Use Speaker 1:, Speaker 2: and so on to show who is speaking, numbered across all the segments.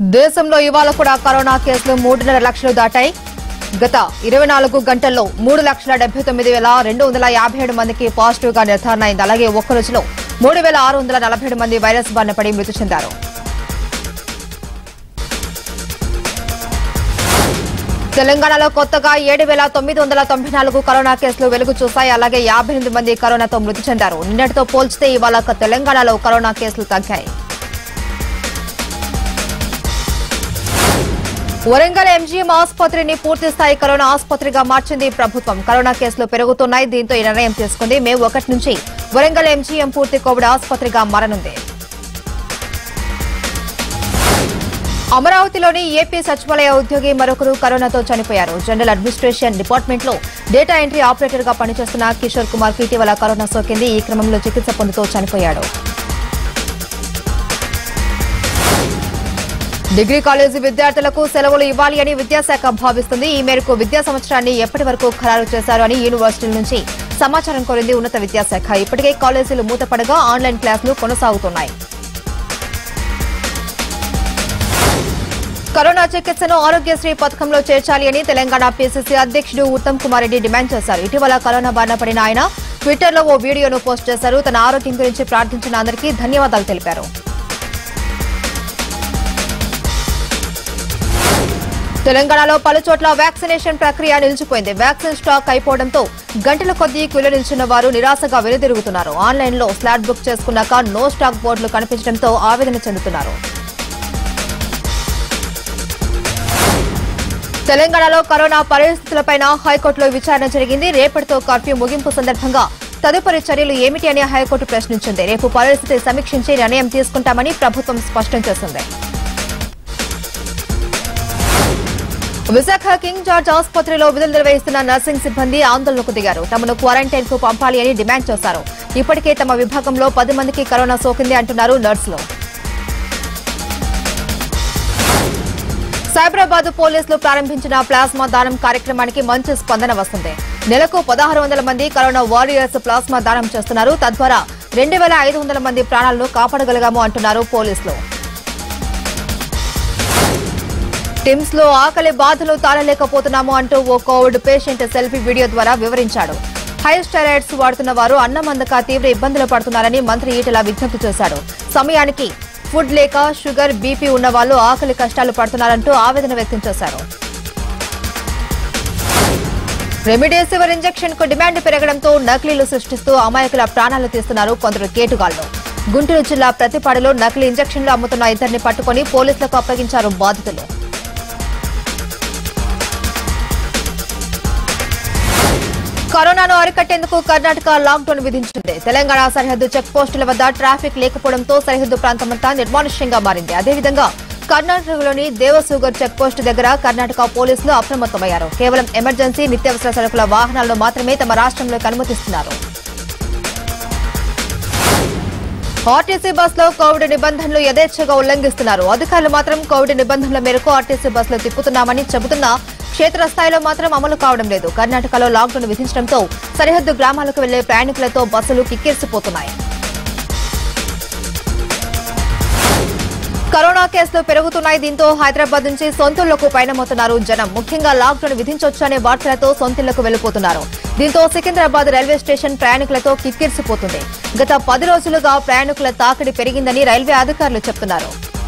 Speaker 1: దేశంలో ఇవాళ కూడా కరోనా కేసులు మూడున్నర లక్షలు దాటాయి గత ఇరవై నాలుగు గంటల్లో మూడు లక్షల డెబ్బై తొమ్మిది వేల రెండు వందల యాభై ఏడు మందికి పాజిటివ్ గా నిర్ధారణ అయింది అలాగే ఒక్క రోజులో మూడు వేల ఆరు వందల నలభై ఏడు మంది వైరస్ బారిన పడి మృతి చెందారు తెలంగాణలో కొత్తగా ఏడు వేల తొమ్మిది వందల తొంభై నాలుగు కరోనా కేసులు వెలుగు చూశాయి అలాగే యాభై ఎనిమిది మంది కరోనాతో మృతి చెందారు నిన్నటితో పోల్చితే ఇవాళ తెలంగాణలో కరోనా కేసులు తగ్గాయి వరంగల్ ఎంజీఎం ఆసుపత్రిని పూర్తి స్థాయి కరోనా ఆసుపత్రిగా మార్చింది ప్రభుత్వం కరోనా కేసులు పెరుగుతున్నాయి దీంతో ఈ నిర్ణయం తీసుకుంది మే ఒకటి నుంచి వరంగల్ ఎంజీఎం పూర్తి కోవిడ్ ఆసుపత్రిగా మారనుంది అమరావతిలోని ఏపీ సచివాలయ ఉద్యోగి మరొకరు కరోనాతో చనిపోయారు జనరల్ అడ్మినిస్ట్రేషన్ డిపార్ట్మెంట్ లో డేటా ఎంట్రీ ఆపరేటర్ గా పనిచేస్తున్న కిషోర్ కుమార్ కి ఇటీవల కరోనా సోకింది ఈ క్రమంలో చికిత్స పొందుతూ చనిపోయాడు డిగ్రీ కాలేజీ విద్యార్థులకు సెలవులు ఇవ్వాలి అని విద్యాశాఖ భావిస్తుంది ఈ మేరకు విద్యా సంవత్సరాన్ని ఎప్పటి వరకు ఖరారు చేశారు అని యూనివర్సిటీల నుంచి సమాచారం కోరింది ఉన్నత విద్యాశాఖ ఇప్పటికే కాలేజీలు మూతపడగా ఆన్లైన్ క్లాసులు కొనసాగుతున్నాయి కరోనా చికిత్సను ఆరోగ్యశ్రీ పథకంలో చేర్చాలి అని తెలంగాణ పీసీసీ అధ్యక్షుడు ఉత్తమ్ కుమార్ రెడ్డి డిమాండ్ చేశారు ఇటీవల కరోనా బారిన పడిన ఆయన ట్విట్టర్లో ఓ వీడియోను పోస్ట్ చేశారు తన ఆరోగ్యం గురించి ప్రార్థించిన అందరికీ ధన్యవాదాలు తెలిపారు తెలంగాణలో పలు చోట్ల వ్యాక్సినేషన్ ప్రక్రియ నిలిచిపోయింది వ్యాక్సిన్ స్టాక్ అయిపోవడంతో గంటల కొద్దీ క్యూలో నిల్చున్న వారు నిరాశగా వెనుదిరుగుతున్నారు ఆన్లైన్లో స్లాట్ బుక్ చేసుకున్నాక నో స్టాక్ బోర్డులు కనిపించడంతో ఆవేదన చెందుతున్నారు తెలంగాణలో కరోనా పరిస్థితులపై హైకోర్టులో విచారణ జరిగింది రేపటితో కర్ఫ్యూ ముగింపు సందర్భంగా తదుపరి చర్యలు ఏమిటి అని హైకోర్టు ప్రశ్నించింది రేపు పరిస్థితి సమీక్షించి నిర్ణయం తీసుకుంటామని ప్రభుత్వం స్పష్టం చేసింది విశాఖ కింగ్ జార్జ్ ఆసుపత్రిలో విధులు నిర్వహిస్తున్న నర్సింగ్ సిబ్బంది ఆందోళనకు దిగారు తమను క్వారంటైన్ కు పంపాలి అని డిమాండ్ చేశారు ఇప్పటికే తమ విభాగంలో పది మందికి కరోనా సోకింది అంటున్నారు నర్సులు సైబరాబాద్ పోలీసులు ప్రారంభించిన ప్లాస్మా దానం కార్యక్రమానికి మంచి స్పందన వస్తుంది నెలకు పదహారు వందల మంది కరోనా వారియర్స్ ప్లాస్మా దానం చేస్తున్నారు తద్వారా రెండు వేల ఐదు వందల మంది ప్రాణాలను కాపాడగలిగాము అంటున్నారు పోలీసులు టిమ్స్ లో ఆకలి బాధలు తాళలేకపోతున్నాము అంటూ ఓ కోవిడ్ పేషెంట్ సెల్ఫీ వీడియో ద్వారా వివరించాడు హై స్టెరాయిడ్స్ వాడుతున్న వారు అన్నం అందక తీవ్ర ఇబ్బందులు పడుతున్నారని మంత్రి ఈటెల విజ్ఞప్తి చేశాడు సమయానికి ఫుడ్ లేక షుగర్ బీపీ ఉన్న వాళ్ళు ఆకలి కష్టాలు పడుతున్నారంటూ ఆవేదన వ్యక్తం చేశారు రెమిడేసివర్ ఇంజెక్షన్ కు డిమాండ్ పెరగడంతో నకిలీలు సృష్టిస్తూ అమాయకుల ప్రాణాలు తీస్తున్నారు కొందరు కేటుగాళ్లు గుంటూరు జిల్లా ప్రతిపాడులో నకిలీ ఇంజెక్షన్లు అమ్ముతున్న ఇద్దరిని పట్టుకుని పోలీసులకు అప్పగించారు బాధితులు కరోనాను అరికట్టేందుకు కర్ణాటక లాక్డౌన్ విధించింది తెలంగాణ సరిహద్దు చెక్ పోస్టుల వద్ద ట్రాఫిక్ లేకపోవడంతో సరిహద్దు ప్రాంతమంతా నిర్మానుష్యంగా మారింది అదేవిధంగా కర్ణాటకలోని దేవసూగర్ చెక్ పోస్ట్ దగ్గర కర్ణాటక పోలీసులు అప్రమత్తమయ్యారు కేవలం ఎమర్జెన్సీ నిత్యావసర సరుకుల వాహనాలను మాత్రమే తమ రాష్ట్రంలోకి అనుమతిస్తున్నారు ఆర్టీసీ బస్సులో కోవిడ్ నిబంధనలు యథేచ్ఛగా ఉల్లంఘిస్తున్నారు అధికారులు మాత్రం కోవిడ్ నిబంధనల మేరకు ఆర్టీసీ బస్సులో తిప్పుతున్నామని చెబుతున్నా క్షేత్రస్థాయిలో మాత్రం అమలు కావడం లేదు కర్ణాటకలో లాక్డౌన్ విధించడంతో సరిహద్దు గ్రామాలకు వెళ్లే ప్రయాణికులతో బస్సులు కిక్కిరిసిపోతున్నాయి కరోనా కేసులు పెరుగుతున్నాయి దీంతో హైదరాబాద్ నుంచి సొంతూళ్లకు పయనమవుతున్నారు జనం ముఖ్యంగా లాక్డౌన్ విధించొచ్చు అనే వార్తలతో సొంతిళ్లకు వెళ్లిపోతున్నారు దీంతో సికింద్రాబాద్ రైల్వే స్టేషన్ ప్రయాణికులతో కిక్కిరిసిపోతుంది గత పది రోజులుగా ప్రయాణికుల తాకిడి పెరిగిందని రైల్వే అధికారులు చెప్తున్నారు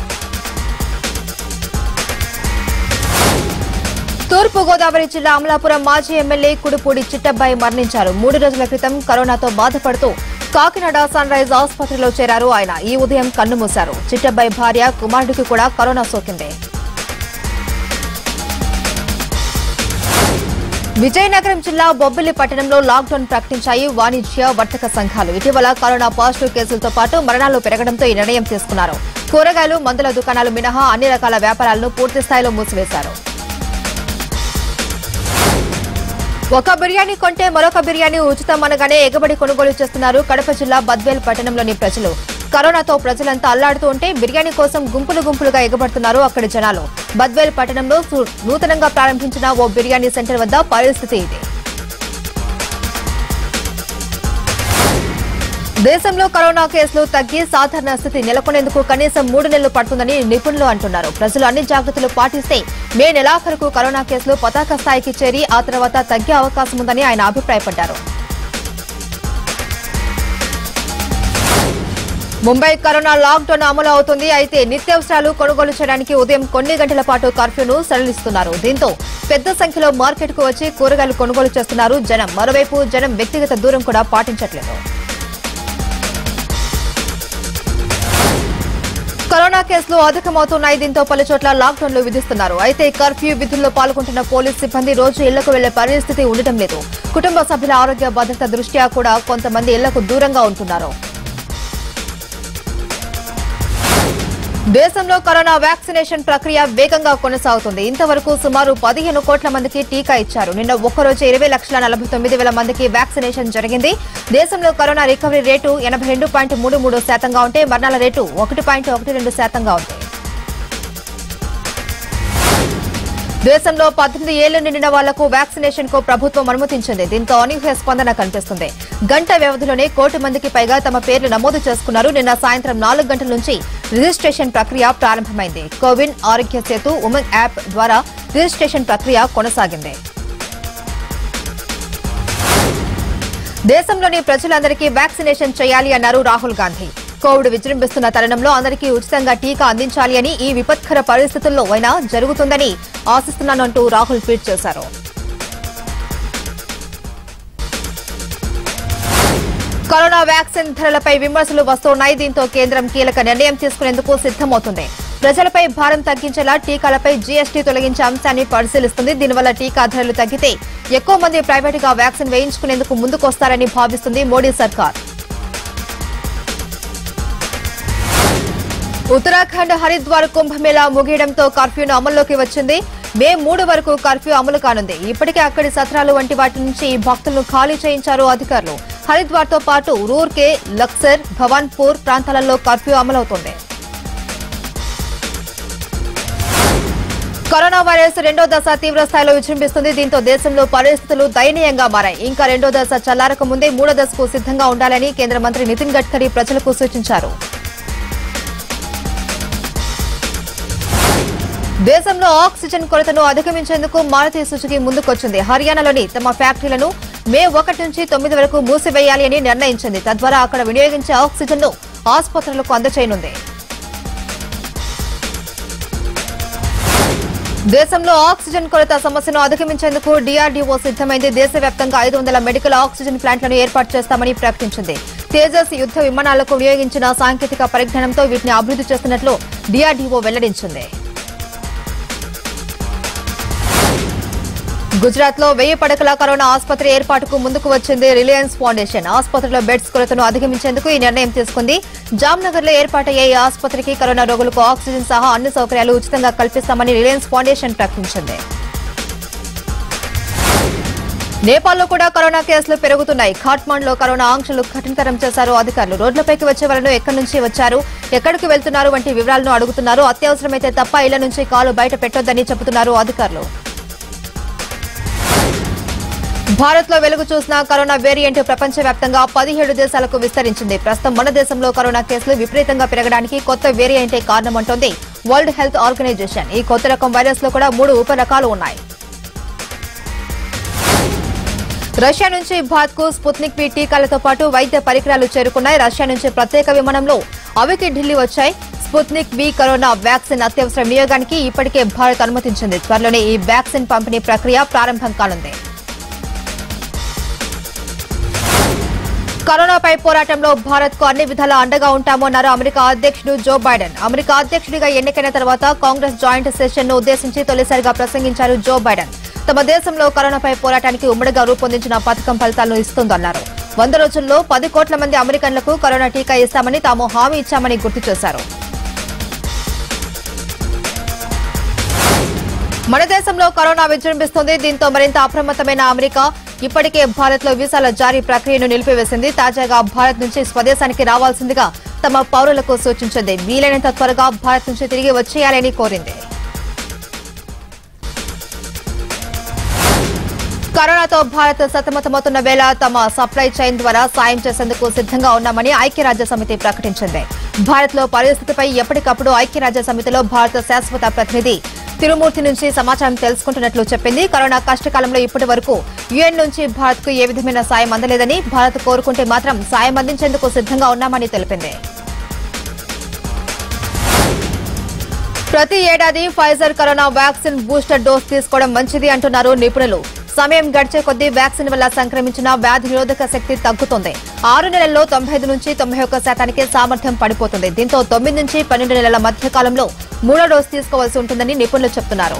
Speaker 1: తూర్పు గోదావరి జిల్లా అమలాపురం మాజీ ఎమ్మెల్యే కుడుపూడి చిట్టబ్బాయి మరణించారు మూడు రోజుల క్రితం కరోనాతో బాధపడుతూ కాకినాడ సన్ రైజ్ ఆసుపత్రిలో చేరారు ఆయన ఈ ఉదయం కన్నుమూశారు చిట్టబ్బాయి భార్య కుమారుడికి కూడా కరోనా సోకింది విజయనగరం జిల్లా బొబ్బిలి పట్టణంలో లాక్డౌన్ ప్రకటించాయి వాణిజ్య వర్తక సంఘాలు ఇటీవల కరోనా పాజిటివ్ కేసులతో పాటు మరణాలు పెరగడంతో ఈ నిర్ణయం తీసుకున్నారు కూరగాయలు మందుల దుకాణాలు మినహా అన్ని రకాల వ్యాపారాలను పూర్తి స్థాయిలో మూసివేశారు ఒక బిర్యానీ కొంటే మరొక బిర్యానీ ఉచితం అనగానే ఎగబడి కొనుగోలు చేస్తున్నారు కడప జిల్లా బద్వేల్ పట్టణంలోని ప్రజలు కరోనాతో ప్రజలంతా అల్లాడుతూ ఉంటే బిర్యానీ కోసం గుంపులు గుంపులుగా ఎగబడుతున్నారు అక్కడి జనాలు బద్వేల్ పట్టణంలో సు- నూతనంగా ప్రారంభించిన ఓ బిర్యానీ సెంటర్ వద్ద పరిస్థితి ఇది దేశంలో కరోనా కేసులు తగ్గి సాధారణ స్థితి నెలకొనేందుకు కనీసం మూడు నెలలు పడుతుందని నిపుణులు అంటున్నారు ప్రజలు అన్ని జాగ్రత్తలు పాటిస్తే మే నెలాఖరుకు కరోనా కేసులు పతాక స్థాయికి చేరి ఆ తర్వాత తగ్గే అవకాశం ఉందని ఆయన అభిప్రాయపడ్డారు ముంబై కరోనా లాక్డౌన్ అమలు అవుతుంది అయితే నిత్యావసరాలు కొనుగోలు చేయడానికి ఉదయం కొన్ని గంటల పాటు కర్ఫ్యూను సడలిస్తున్నారు దీంతో పెద్ద సంఖ్యలో మార్కెట్కు వచ్చి కూరగాయలు కొనుగోలు చేస్తున్నారు జనం మరోవైపు జనం వ్యక్తిగత దూరం కూడా పాటించట్లేదు కరోనా కేసులు అధికమవుతున్నాయి దీంతో పలు చోట్ల లాక్డౌన్లు విధిస్తున్నారు అయితే కర్ఫ్యూ విధుల్లో పాల్గొంటున్న పోలీస్ సిబ్బంది రోజు ఇళ్లకు వెళ్లే పరిస్థితి ఉండటం లేదు కుటుంబ సభ్యుల ఆరోగ్య భద్రత దృష్ట్యా కూడా కొంతమంది ఇళ్లకు దూరంగా ఉంటున్నారు దేశంలో కరోనా వ్యాక్సినేషన్ ప్రక్రియ వేగంగా కొనసాగుతుంది ఇంతవరకు సుమారు పదిహేను కోట్ల మందికి టీకా ఇచ్చారు నిన్న ఒక్కరోజు ఇరవై లక్షల నలభై తొమ్మిది వేల మందికి వ్యాక్సినేషన్ జరిగింది దేశంలో కరోనా రికవరీ రేటు ఎనభై రెండు పాయింట్ మూడు మూడు శాతంగా ఉంటే మరణాల రేటు ఒకటి పాయింట్ ఒకటి రెండు శాతంగా ఉంది దేశంలో పద్దెనిమిది ఏళ్లు నిండిన వాళ్లకు వ్యాక్సినేషన్ కు ప్రభుత్వం అనుమతించింది దీంతో అనూహ్య స్పందన కనిపిస్తుంది గంట వ్యవధిలోనే కోటి మందికి పైగా తమ పేర్లు నమోదు చేసుకున్నారు నిన్న సాయంత్రం నాలుగు గంటల నుంచి రిజిస్ట్రేషన్ ప్రక్రియ ప్రారంభమైంది కోవిన్ ఆరోగ్య సేతు ఉమంగ్ యాప్ ద్వారా రిజిస్ట్రేషన్ ప్రక్రియ కొనసాగింది దేశంలోని ప్రజలందరికీ వ్యాక్సినేషన్ చేయాలి అన్నారు రాహుల్ గాంధీ కోవిడ్ విజృంభిస్తున్న తరుణంలో అందరికీ ఉచితంగా టీకా అందించాలి అని ఈ విపత్కర పరిస్థితుల్లో అయినా జరుగుతుందని ఆశిస్తున్నానంటూ రాహుల్ ట్వీట్ చేశారు కరోనా వ్యాక్సిన్ ధరలపై విమర్శలు వస్తున్నాయి దీంతో కేంద్రం కీలక నిర్ణయం తీసుకునేందుకు సిద్దమవుతుంది ప్రజలపై భారం తగ్గించేలా టీకాలపై జీఎస్టీ తొలగించే అంశాన్ని పరిశీలిస్తుంది దీనివల్ల టీకా ధరలు తగ్గితే ఎక్కువ మంది ప్రైవేటుగా వ్యాక్సిన్ వేయించుకునేందుకు ముందుకొస్తారని భావిస్తుంది మోడీ సర్కార్ ఉత్తరాఖండ్ హరిద్వార్ కుంభమేళా ముగియడంతో కర్ఫ్యూను అమల్లోకి వచ్చింది మే మూడు వరకు కర్ఫ్యూ అమలు కానుంది ఇప్పటికే అక్కడి సత్రాలు వంటి వాటి నుంచి భక్తులను ఖాళీ చేయించారు అధికారులు హరిద్వార్ తో పాటు రూర్కే లక్సర్ భవాన్పూర్ ప్రాంతాలలో కర్ఫ్యూ అమలవుతోంది కరోనా వైరస్ రెండో దశ తీవ్ర స్థాయిలో విజృంభిస్తుంది దీంతో దేశంలో పరిస్థితులు దయనీయంగా మారాయి ఇంకా రెండో దశ చల్లారక ముందే మూడో దశకు సిద్ధంగా ఉండాలని కేంద్ర మంత్రి నితిన్ గడ్కరీ ప్రజలకు సూచించారు దేశంలో ఆక్సిజన్ కొరతను అధిగమించేందుకు మారుతి సుజుకి ముందుకొచ్చింది హర్యానాలోని తమ ఫ్యాక్టరీలను మే ఒకటి నుంచి తొమ్మిది వరకు మూసివేయాలి అని నిర్ణయించింది తద్వారా అక్కడ వినియోగించే ఆక్సిజన్ ను ఆసుపత్రులకు అందచేయనుంది దేశంలో ఆక్సిజన్ కొరత సమస్యను అధిగమించేందుకు డీఆర్డీఓ సిద్దమైంది దేశవ్యాప్తంగా ఐదు వందల మెడికల్ ఆక్సిజన్ ప్లాంట్లను ఏర్పాటు చేస్తామని ప్రకటించింది తేజస్ యుద్ధ విమానాలకు వినియోగించిన సాంకేతిక పరిజ్ఞానంతో వీటిని అభివృద్ధి చేస్తున్నట్లు డీఆర్డీఓ వెల్లడించింది గుజరాత్ లో వెయ్యి పడకల కరోనా ఆసుపత్రి ఏర్పాటుకు ముందుకు వచ్చింది రిలయన్స్ ఫౌండేషన్ ఆసుపత్రిలో బెడ్స్ కొరతను అధిగమించేందుకు ఈ నిర్ణయం తీసుకుంది జామ్నగర్ లో ఏర్పాటయ్యే ఈ ఆసుపత్రికి కరోనా రోగులకు ఆక్సిజన్ సహా అన్ని సౌకర్యాలు ఉచితంగా కల్పిస్తామని రిలయన్స్ ఫౌండేషన్ ప్రకటించింది నేపాల్లో కూడా కరోనా కేసులు పెరుగుతున్నాయి ఖాట్మాండ్లో కరోనా ఆంక్షలు కఠినతరం చేశారు అధికారులు రోడ్లపైకి వచ్చే వారిని ఎక్కడి నుంచి వచ్చారు ఎక్కడికి వెళ్తున్నారు వంటి వివరాలను అడుగుతున్నారు అత్యవసరమైతే తప్ప ఇళ్ల నుంచి కాలు బయట పెట్టొద్దని చెబుతున్నారు అధికారులు భారత్ లో వెలుగు చూసిన కరోనా వేరియంట్ ప్రపంచవ్యాప్తంగా పదిహేడు దేశాలకు విస్తరించింది ప్రస్తుతం మన దేశంలో కరోనా కేసులు విపరీతంగా పెరగడానికి కొత్త వేరియంటే కారణమంటోంది వరల్డ్ హెల్త్ ఆర్గనైజేషన్ ఈ కొత్త రకం వైరస్ లో కూడా మూడు ఉప రకాలు ఉన్నాయి రష్యా నుంచి భారత్ కు స్పుత్నిక్ వి టీకాలతో పాటు వైద్య పరికరాలు చేరుకున్నాయి రష్యా నుంచి ప్రత్యేక విమానంలో అవికి ఢిల్లీ వచ్చాయి స్పుత్నిక్ వి కరోనా వ్యాక్సిన్ అత్యవసర వినియోగానికి ఇప్పటికే భారత్ అనుమతించింది త్వరలోనే ఈ వ్యాక్సిన్ పంపిణీ ప్రక్రియ ప్రారంభం కానుంది కరోనాపై పోరాటంలో భారత్ కు అన్ని విధాలా అండగా ఉంటామన్నారు అమెరికా అధ్యక్షుడు జో బైడెన్ అమెరికా అధ్యక్షుడిగా ఎన్నికైన తర్వాత కాంగ్రెస్ జాయింట్ సెషన్ ను ఉద్దేశించి తొలిసారిగా ప్రసంగించారు జో బైడెన్ తమ దేశంలో కరోనాపై పోరాటానికి ఉమ్మడిగా రూపొందించిన పథకం ఫలితాలను ఇస్తుందన్నారు వంద రోజుల్లో పది కోట్ల మంది అమెరికన్లకు కరోనా టీకా ఇస్తామని తాము హామీ ఇచ్చామని గుర్తు చేశారు మన దేశంలో కరోనా విజృంభిస్తోంది దీంతో మరింత అప్రమత్తమైన అమెరికా ఇప్పటికే భారత్ లో వీసాల జారీ ప్రక్రియను నిలిపివేసింది తాజాగా భారత్ నుంచి స్వదేశానికి రావాల్సిందిగా తమ పౌరులకు సూచించింది వీలైనంత త్వరగా భారత్ నుంచి తిరిగి వచ్చేయాలని కోరింది కరోనాతో భారత్ సతమతమవుతున్న వేళ తమ సప్లై చైన్ ద్వారా సాయం చేసేందుకు సిద్ధంగా ఉన్నామని ఐక్యరాజ్య సమితి ప్రకటించింది భారత్ లో పరిస్థితిపై ఎప్పటికప్పుడు ఐక్యరాజ్య సమితిలో భారత శాశ్వత ప్రతినిధి తిరుమూర్తి నుంచి సమాచారం తెలుసుకుంటున్నట్లు చెప్పింది కరోనా కష్టకాలంలో ఇప్పటి వరకు యుఎన్ నుంచి భారత్ కు ఏ విధమైన సాయం అందలేదని భారత్ కోరుకుంటే మాత్రం సాయం అందించేందుకు సిద్ధంగా ఉన్నామని తెలిపింది ప్రతి ఏడాది Pfizer corona vaccine booster dose తీసుకోవడం మంచిది అంటున్నారు నిపుణులు సమయం గడిచే కొద్దీ వ్యాక్సిన్ వల్ల సంక్రమించిన వ్యాధి నిరోధక శక్తి తగ్గుతుంది ఆరు నెలల్లో తొంభై ఐదు నుంచి తొంభై ఒక్క శాతానికి సామర్థ్యం పడిపోతుంది దీంతో తొమ్మిది నుంచి పన్నెండు నెలల మధ్య కాలంలో మూడో డోస్ తీసుకోవాల్సి ఉంటుందని నిపుణులు చెబుతున్నారు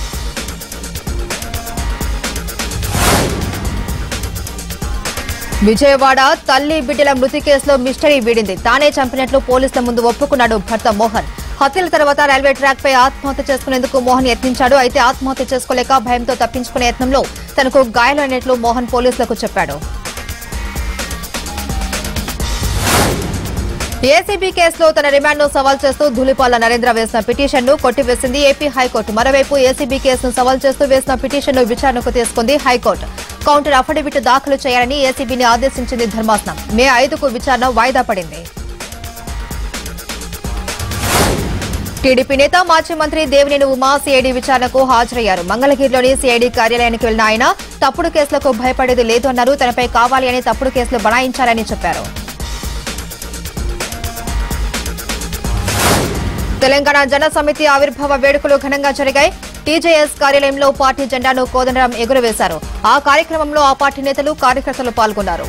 Speaker 1: విజయవాడ తల్లి బిడ్డల మృతి కేసులో మిస్టరీ వీడింది తానే చంపినట్లు పోలీసుల ముందు ఒప్పుకున్నాడు భర్త మోహన్ హత్యల తర్వాత రైల్వే ట్రాక్ పై ఆత్మహత్య చేసుకునేందుకు మోహన్ యత్నించాడు అయితే ఆత్మహత్య చేసుకోలేక భయంతో తప్పించుకునే యత్నంలో తనకు గాయాలైనట్లు మోహన్ పోలీసులకు చెప్పాడు ఏసీబీ కేసులో తన రిమాండ్ను సవాల్ చేస్తూ ధూళిపాల నరేంద్ర వేసిన పిటిషన్ను కొట్టివేసింది ఏపీ హైకోర్టు మరోవైపు ఏసీబీ కేసును సవాల్ చేస్తూ వేసిన పిటిషన్ను విచారణకు తీసుకుంది హైకోర్టు కౌంటర్ అఫిడవిట్ దాఖలు చేయాలని ఏసీబీని ఆదేశించింది ధర్మాసనం మే ఐదుకు విచారణ వాయిదా పడింది టీడీపీ నేత మాజీ మంత్రి దేవినేని ఉమా సీఐడీ విచారణకు హాజరయ్యారు మంగళగిరిలోని సీఐడీ కార్యాలయానికి వెళ్లిన ఆయన తప్పుడు కేసులకు భయపడేది లేదు అన్నారు తనపై కావాలి అని తప్పుడు కేసులు బనాయించాలని చెప్పారు తెలంగాణ జన సమితి ఆవిర్భావ వేడుకలు ఘనంగా జరిగాయి టీజేఎస్ కార్యాలయంలో పార్టీ జెండాను కోదండరాం ఎగురవేశారు ఆ కార్యక్రమంలో ఆ పార్టీ నేతలు కార్యకర్తలు పాల్గొన్నారు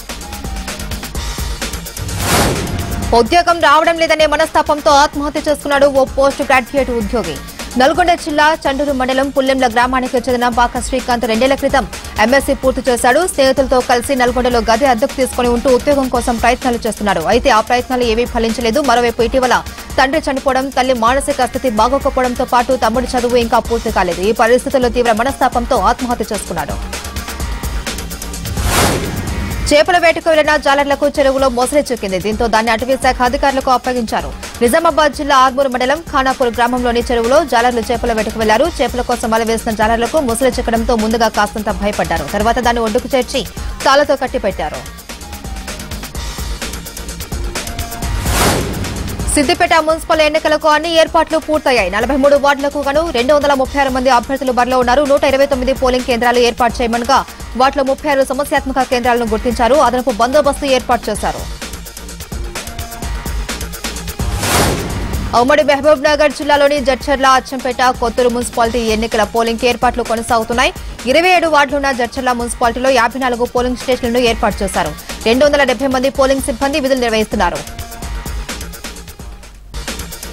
Speaker 1: ఉద్యోగం రావడం లేదనే మనస్తాపంతో ఆత్మహత్య చేసుకున్నాడు ఓ పోస్ట్ గ్రాడ్యుయేట్ ఉద్యోగి నల్గొండ జిల్లా చండూరు మండలం పుల్లెంల గ్రామానికి చెందిన పాక శ్రీకాంత్ రెండేళ్ల క్రితం ఎంఎస్సీ పూర్తి చేశాడు స్నేహితులతో కలిసి నల్గొండలో గది అద్దెకు తీసుకుని ఉంటూ ఉద్యోగం కోసం ప్రయత్నాలు చేస్తున్నాడు అయితే ఆ ప్రయత్నాలు ఏవీ ఫలించలేదు మరోవైపు ఇటీవల తండ్రి చనిపోవడం తల్లి మానసిక స్థితి బాగోకపోవడంతో పాటు తమ్ముడి చదువు ఇంకా పూర్తి కాలేదు ఈ పరిస్థితుల్లో తీవ్ర మనస్తాపంతో ఆత్మహత్య చేసుకున్నాడు చేపల వేటకు వెళ్లిన జాలర్లకు చెరువులో మొసలి చిక్కింది దీంతో దాన్ని అటవీ శాఖ అధికారులకు అప్పగించారు నిజామాబాద్ జిల్లా ఆర్మూరు మండలం ఖానాపూర్ గ్రామంలోని చెరువులో జాలర్లు చేపల వేటకు వెళ్లారు చేపల కోసం వలవేసిన జాలర్లకు మొసలి చిక్కడంతో ముందుగా కాస్తంత భయపడ్డారు తర్వాత దాన్ని ఒడ్డుకు చేర్చి తాళతో కట్టిపెట్టారు సిద్దిపేట మున్సిపల్ ఎన్నికలకు అన్ని ఏర్పాట్లు పూర్తయ్యాయి నలభై మూడు వార్డులకు గాను రెండు వందల ముప్పై ఆరు మంది అభ్యర్థులు బరిలో ఉన్నారు నూట ఇరవై తొమ్మిది పోలింగ్ కేంద్రాలు ఏర్పాటు చేయమనగా వాటిలో ముప్పై ఆరు సమస్యాత్మక కేంద్రాలను గుర్తించారు అదనపు బందోబస్తు ఏర్పాటు చేశారు ఉమ్మడి మహబూబ్ నగర్ జిల్లాలోని జడ్చర్ల అచ్చంపేట కొత్తూరు మున్సిపాలిటీ ఎన్నికల పోలింగ్ ఏర్పాట్లు కొనసాగుతున్నాయి ఇరవై ఏడు వార్డులున్న జడ్చర్ల మున్సిపాలిటీలో యాభై నాలుగు పోలింగ్ స్టేషన్లను ఏర్పాటు చేశారు రెండు వందల డెబ్బై మంది పోలింగ్ సిబ్బంది విధులు నిర్వహిస్తున్నారు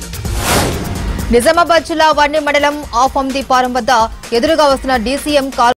Speaker 1: నిజామాబాద్ జిల్లా వర్ణి మండలం ఆఫ్ ది పారం వద్ద ఎదురుగా వస్తున్న డీసీఎం కారు